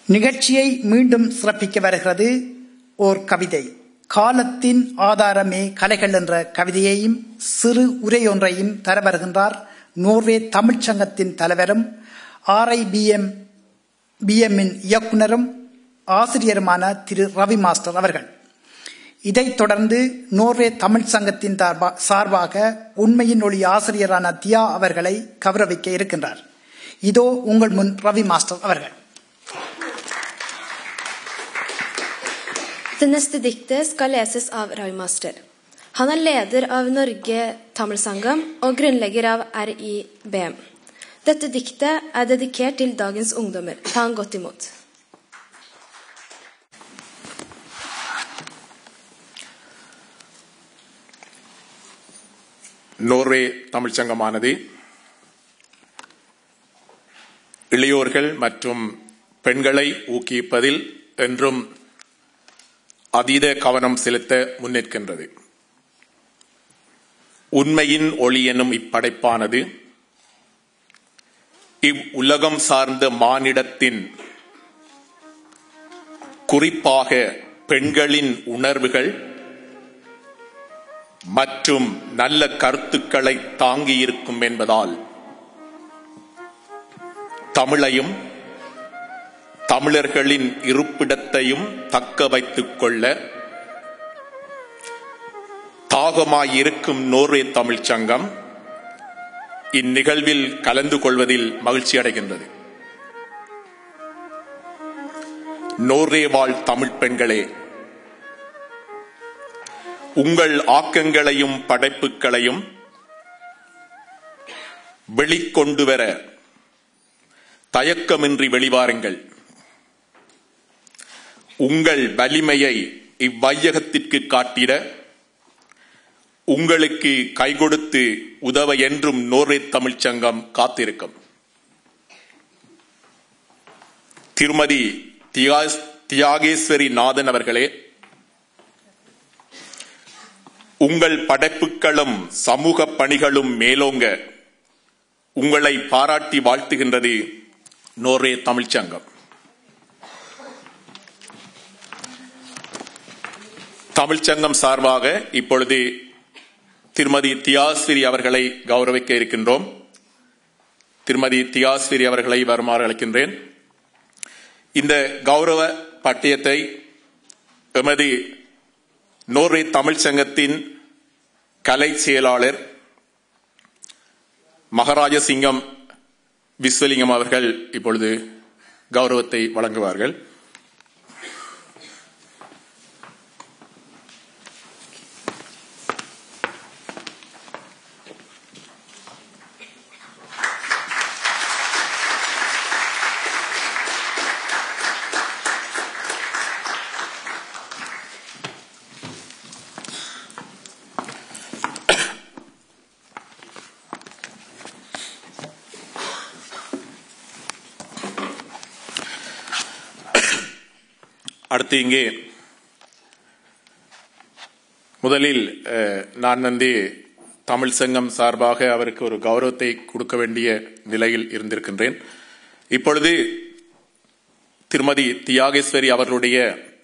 நிகழ்ச்சியை மீண்டும் சிறப்பிக்க வருகிறது ஓர் கவிதை காலத்தின் ஆதாரமே கலைகள் என்ற கவிதையையும் சிறு உரையொன்றையும் தர வருகின்றார் நோர்வே தமிழ்ச் சங்கத்தின் தலைவரும் ஆர்ஐபிஎம் பிஎம்மின் இயக்குனரும் ஆசிரியருமான திரு ரவி மாஸ்டர் அவர்கள் இதைத் தொடர்ந்து நோர்வே தமிழ் சங்கத்தின் சார்பாக உண்மையின் ஒளி ஆசிரியரான தியா அவர்களை கௌரவிக்க இருக்கின்றார் இதோ உங்கள் முன் ரவி மாஸ்டர் அவர்கள் Det neste diktet skal leses av Roy Master. Han er leder av Norge Tamilsangam og grunnlegger av RIBM. Dette diktet er dedikert til dagens ungdommer. Ta han godt imot. Norway தமிழ்ச்சங்கமானது இளையோர்கள் மற்றும் பெண்களை ஊக்குவிப்பதில் என்றும் அதீத கவனம் செலுத்த முன்னிற்கின்றது உண்மையின் ஒளி எனும் இப்படைப்பானது இவ் உலகம் சார்ந்த மானிடத்தின் குறிப்பாக பெண்களின் உணர்வுகள் மற்றும் நல்ல கருத்துக்களை தாங்கியிருக்கும் என்பதால் தமிழையும் தமிழர்களின் இருப்பிடத்தையும் தக்க வைத்துக் கொள்ள தாகமாயிருக்கும் நோர்வே தமிழ்ச் சங்கம் இந்நிகழ்வில் கலந்து கொள்வதில் மகிழ்ச்சி அடைகின்றது நோர்வே வாழ் தமிழ் பெண்களே உங்கள் ஆக்கங்களையும் படைப்புகளையும் வெளிக்கொண்டு வர தயக்கமின்றி வெளிவாருங்கள் உங்கள் வலிமையை இவ்வையகத்திற்கு காட்டிட உங்களுக்கு கை கொடுத்து உதவ என்றும் நோர்வே தமிழ்ச் சங்கம் காத்திருக்கும் திருமதி தியாகேஸ்வரி நாதன் அவர்களே உங்கள் படைப்புகளும் சமூக பணிகளும் மேலோங்க உங்களை பாராட்டி வாழ்த்துகின்றது நோர்வே தமிழ்ச்சங்கம் தமிழ்ச்சங்கம் சார்பாக இப்பொழுது திருமதி தியாஸ்விரி அவர்களை கௌரவிக்க இருக்கின்றோம் திருமதி தியாஸ்விரி அவர்களை வருமாறு அழைக்கின்றேன் இந்த கௌரவ பட்டியத்தை எமது நோர்வே தமிழ் சங்கத்தின் கலை செயலாளர் மகராஜசிங்கம் விஸ்வலிங்கம் அவர்கள் இப்பொழுது கௌரவத்தை வழங்குவார்கள் அடுத்து இங்கே முதலில் நான் வந்து தமிழ் சங்கம் சார்பாக அவருக்கு ஒரு கௌரவத்தை கொடுக்க வேண்டிய நிலையில் இருந்திருக்கின்றேன் இப்பொழுது திருமதி தியாகேஸ்வரி அவர்களுடைய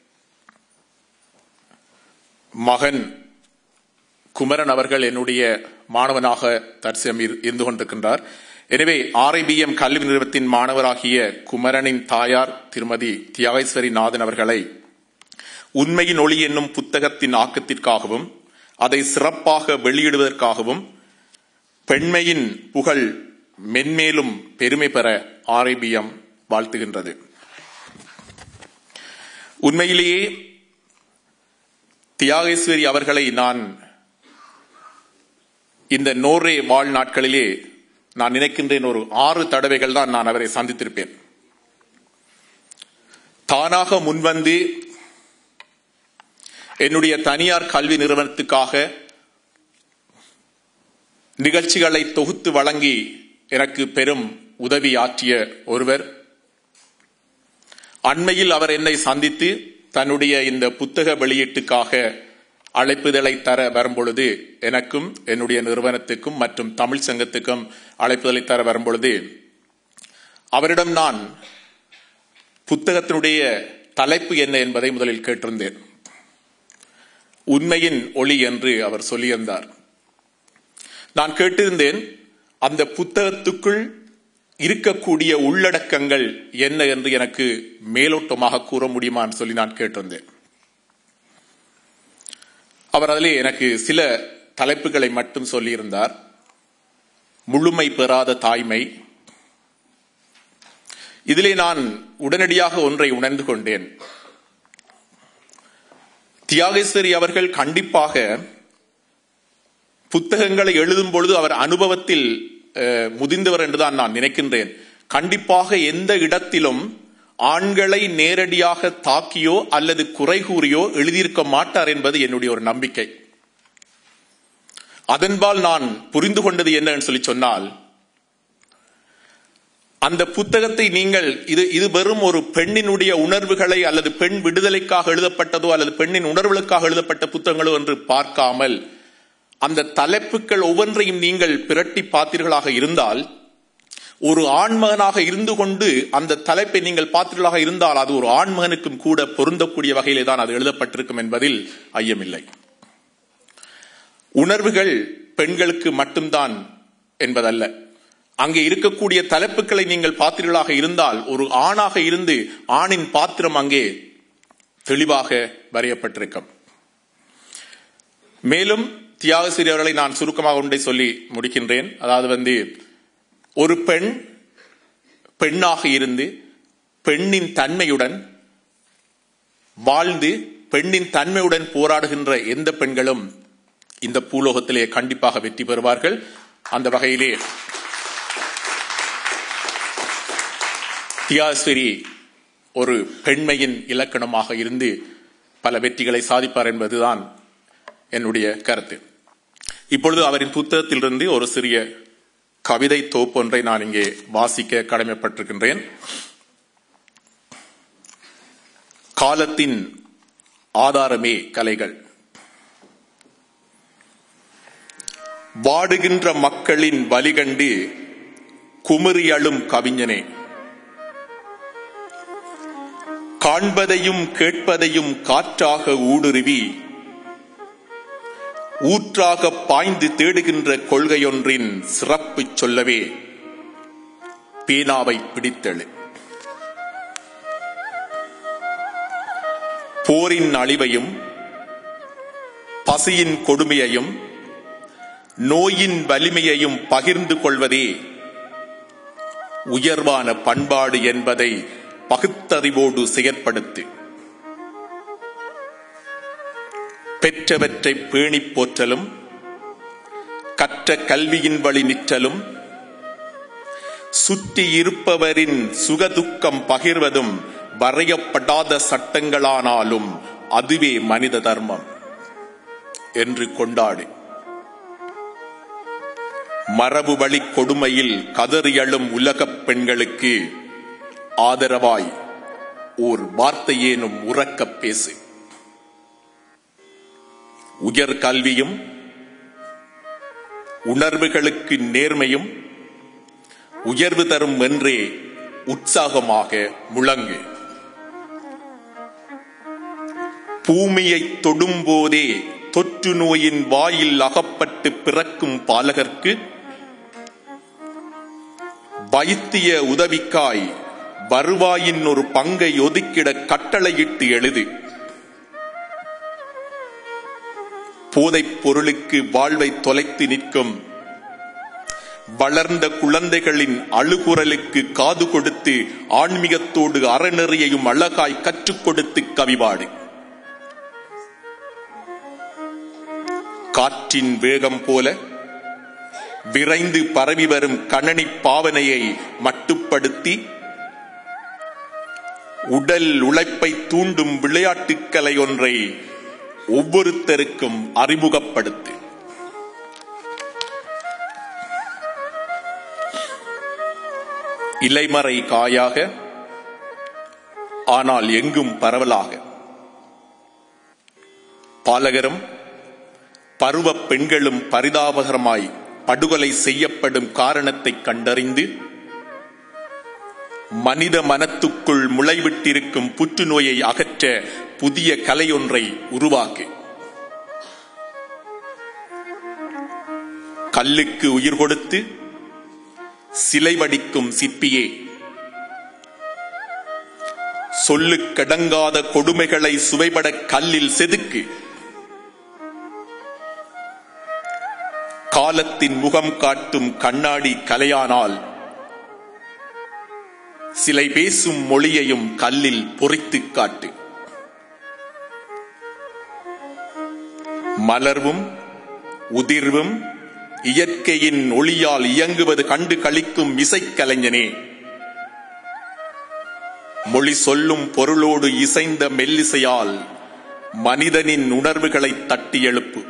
மகன் குமரன் அவர்கள் என்னுடைய மாணவனாக தற்சயம் இருந்து கொண்டிருக்கின்றார் எனவே ஆர்ஐபிஎம் கல்வி நிறுவனத்தின் மாணவராகிய குமரனின் தாயார் திருமதி தியாகேஸ்வரி நாதன் அவர்களை உண்மையின் ஒளி என்னும் புத்தகத்தின் ஆக்கத்திற்காகவும் அதை சிறப்பாக வெளியிடுவதற்காகவும் பெண்மையின் புகழ் மென்மேலும் பெருமை பெற ஆர்ஐபிஎம் வாழ்த்துகின்றது உண்மையிலேயே தியாகேஸ்வரி அவர்களை நான் இந்த நோர்வே வாழ் நாட்களிலே நான் நினைக்கின்றேன் ஒரு ஆறு தடவைகள் தான் நான் அவரை சந்தித்திருப்பேன் தானாக முன்வந்து என்னுடைய தனியார் கல்வி நிறுவனத்துக்காக நிகழ்ச்சிகளை தொகுத்து வழங்கி எனக்கு பெரும் உதவி ஆற்றிய ஒருவர் அண்மையில் அவர் என்னை சந்தித்து தன்னுடைய இந்த புத்தக வெளியீட்டுக்காக அழைப்புதலை தர வரும்பொழுது எனக்கும் என்னுடைய நிறுவனத்துக்கும் மற்றும் தமிழ் சங்கத்துக்கும் அழைப்புதலை தர வரும்பொழுது அவரிடம் நான் புத்தகத்தினுடைய தலைப்பு என்ன என்பதை முதலில் கேட்டிருந்தேன் உண்மையின் ஒளி என்று அவர் சொல்லியிருந்தார் நான் கேட்டிருந்தேன் அந்த புத்தகத்துக்குள் இருக்கக்கூடிய உள்ளடக்கங்கள் என்ன என்று எனக்கு மேலோட்டமாக கூற முடியுமான்னு சொல்லி நான் கேட்டிருந்தேன் அவர் அதிலே எனக்கு சில தலைப்புகளை மட்டும் சொல்லியிருந்தார் முழுமை பெறாத தாய்மை இதிலே நான் உடனடியாக ஒன்றை உணர்ந்து கொண்டேன் தியாகேஸ்வரி அவர்கள் கண்டிப்பாக புத்தகங்களை எழுதும் பொழுது அவர் அனுபவத்தில் முதிர்ந்தவர் என்றுதான் நான் நினைக்கின்றேன் கண்டிப்பாக எந்த இடத்திலும் ஆண்களை நேரடியாக தாக்கியோ அல்லது குறை கூறியோ எழுதியிருக்க மாட்டார் என்பது என்னுடைய ஒரு நம்பிக்கை அதன்பால் நான் புரிந்து கொண்டது என்னன்னு சொல்லி சொன்னால் அந்த புத்தகத்தை நீங்கள் இது இது வெறும் ஒரு பெண்ணினுடைய உணர்வுகளை அல்லது பெண் விடுதலைக்காக எழுதப்பட்டதோ அல்லது பெண்ணின் உணர்வுகளுக்காக எழுதப்பட்ட புத்தகங்களோ என்று பார்க்காமல் அந்த தலைப்புகள் ஒவ்வொன்றையும் நீங்கள் பிரட்டி பார்த்தீர்களாக இருந்தால் ஒரு ஆண்மகனாக இருந்து கொண்டு அந்த தலைப்பை நீங்கள் பார்த்தீர்களாக இருந்தால் அது ஒரு ஆண்மகனுக்கும் கூட பொருந்தக்கூடிய வகையிலே தான் அது எழுதப்பட்டிருக்கும் என்பதில் ஐயமில்லை உணர்வுகள் பெண்களுக்கு மட்டும்தான் என்பதல்ல அங்கே இருக்கக்கூடிய தலைப்புகளை நீங்கள் பாத்திரங்களாக இருந்தால் ஒரு ஆணாக இருந்து ஆணின் பாத்திரம் அங்கே தெளிவாக வரையப்பட்டிருக்கும் மேலும் தியாகசிரி அவர்களை நான் சுருக்கமாக ஒன்றை சொல்லி முடிக்கின்றேன் அதாவது வந்து ஒரு பெண் பெண்ணாக இருந்து பெண்ணின் தன்மையுடன் வாழ்ந்து பெண்ணின் தன்மையுடன் போராடுகின்ற எந்த பெண்களும் இந்த பூலோகத்திலே கண்டிப்பாக வெற்றி பெறுவார்கள் அந்த வகையிலே தியாஸ்வரி ஒரு பெண்மையின் இலக்கணமாக இருந்து பல வெற்றிகளை சாதிப்பார் என்பதுதான் என்னுடைய கருத்து இப்பொழுது அவரின் புத்தகத்திலிருந்து ஒரு சிறிய கவிதை தொகுப்பொன்றை நான் இங்கே வாசிக்க கடமைப்பட்டிருக்கின்றேன் காலத்தின் ஆதாரமே கலைகள் வாடுகின்ற மக்களின் வலிகண்டு குமரியழும் கவிஞனே காண்பதையும் கேட்பதையும் காற்றாக ஊடுருவி ஊற்றாக பாய்ந்து தேடுகின்ற கொள்கையொன்றின் சிறப்பு சொல்லவே பேனாவை பிடித்தெழு போரின் அழிவையும் பசியின் கொடுமையையும் நோயின் வலிமையையும் பகிர்ந்து கொள்வதே உயர்வான பண்பாடு என்பதை பகுத்தறிவோடு செயற்படுத்து பெற்றவற்றை பேணிப் போற்றலும் கற்ற கல்வியின் வழி நிற்றலும் சுற்றி இருப்பவரின் சுகதுக்கம் பகிர்வதும் வரையப்படாத சட்டங்களானாலும் அதுவே மனித தர்மம் என்று கொண்டாடு மரபு வழி கொடுமையில் கதறியழும் உலகப் பெண்களுக்கு ஆதரவாய் ஓர் வார்த்தையேனும் உறக்கப் பேசு உயர் கல்வியும் உணர்வுகளுக்கு நேர்மையும் உயர்வு தரும் என்றே உற்சாகமாக முழங்கு பூமியை தொடும்போதே தொற்று நோயின் வாயில் அகப்பட்டு பிறக்கும் பாலகர்க்கு வைத்திய உதவிக்காய் வருவாயின் ஒரு பங்கை ஒதுக்கிட கட்டளையிட்டு எழுது போதைப் பொருளுக்கு வாழ்வை தொலைத்து நிற்கும் வளர்ந்த குழந்தைகளின் அழுகுரலுக்கு காது கொடுத்து ஆன்மீகத்தோடு அறநெறியையும் அழகாய் கற்றுக் கொடுத்து கவிபாடு காற்றின் வேகம் போல விரைந்து பரவி வரும் கணனி பாவனையை மட்டுப்படுத்தி உடல் உழைப்பை தூண்டும் விளையாட்டுக்கலை ஒன்றை ஒவ்வொருத்தருக்கும் அறிமுகப்படுத்து இலைமறை காயாக ஆனால் எங்கும் பரவலாக பாலகரும் பருவ பெண்களும் பரிதாபகரமாய் படுகொலை செய்யப்படும் காரணத்தை கண்டறிந்து மனித மனத்துக்குள் முளைவிட்டிருக்கும் புற்றுநோயை அகற்ற புதிய கலையொன்றை உருவாக்கு கல்லுக்கு உயிர் கொடுத்து சிலை வடிக்கும் சிற்பியே சொல்லுக்கடங்காத கொடுமைகளை சுவைபட கல்லில் செதுக்கு காலத்தின் முகம் காட்டும் கண்ணாடி கலையானால் சிலை பேசும் மொழியையும் கல்லில் பொறித்து காட்டு மலர்வும் உதிர்வும் இயற்கையின் ஒளியால் இயங்குவது கண்டு கழிக்கும் இசைக்கலைஞனே மொழி சொல்லும் பொருளோடு இசைந்த மெல்லிசையால் மனிதனின் உணர்வுகளை தட்டி எழுப்பு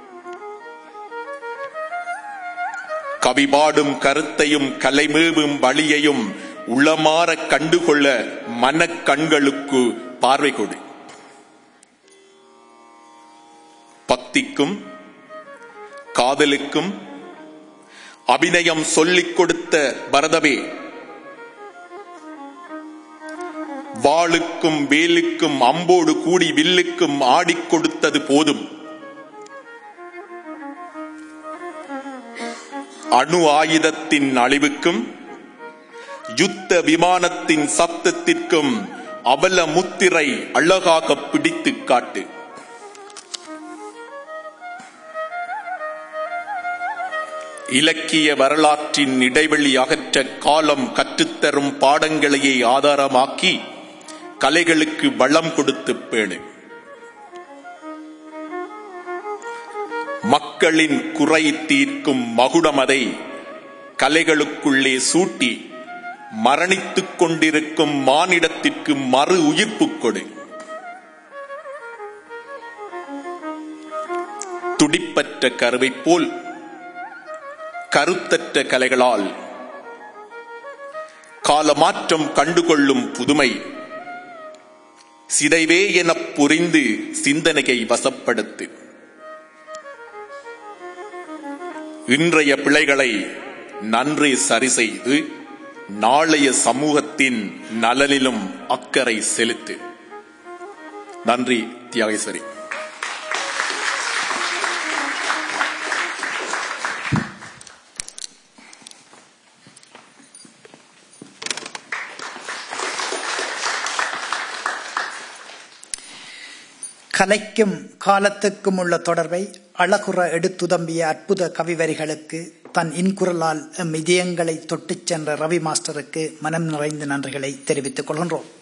கவிபாடும் கருத்தையும் கலைமேவும் வழியையும் உளமாற கண்டுகொள்ள மனக்கண்களுக்கு பார்வை கொடு பக்திக்கும் காதலுக்கும் அபிநயம் சொல்லிக் கொடுத்த பரதவே வாளுக்கும் வேலுக்கும் அம்போடு கூடி வில்லுக்கும் ஆடிக் கொடுத்தது போதும் அணு ஆயுதத்தின் அழிவுக்கும் யுத்த விமானத்தின் சப்தத்திற்கும் அவல முத்திரை அழகாக பிடித்து காட்டு இலக்கிய வரலாற்றின் இடைவெளி அகற்ற காலம் கற்றுத்தரும் பாடங்களையே ஆதாரமாக்கி கலைகளுக்கு வளம் கொடுத்து பேணு மக்களின் குறை தீர்க்கும் மகுடமதை கலைகளுக்குள்ளே சூட்டி மரணித்துக் கொண்டிருக்கும் மானிடத்திற்கு மறு உயிர்ப்பு கொடு துடிப்பற்ற கருவை போல் கருத்தற்ற கலைகளால் காலமாற்றம் கண்டுகொள்ளும் புதுமை சிதைவே எனப் புரிந்து சிந்தனையை வசப்படுத்து இன்றைய பிழைகளை நன்றே சரி செய்து நாளைய சமூகத்தின் நலனிலும் அக்கறை செலுத்து நன்றி தியாகேஸ்வரி கலைக்கும் காலத்துக்கும் உள்ள தொடர்பை அழகுற எடுத்துதம்பிய அற்புத கவிவரிகளுக்கு தன் இன்குரலால் எம் இதயங்களை தொட்டுச் சென்ற ரவி மாஸ்டருக்கு மனம் நிறைந்த நன்றிகளை தெரிவித்துக் கொள்கின்றோம்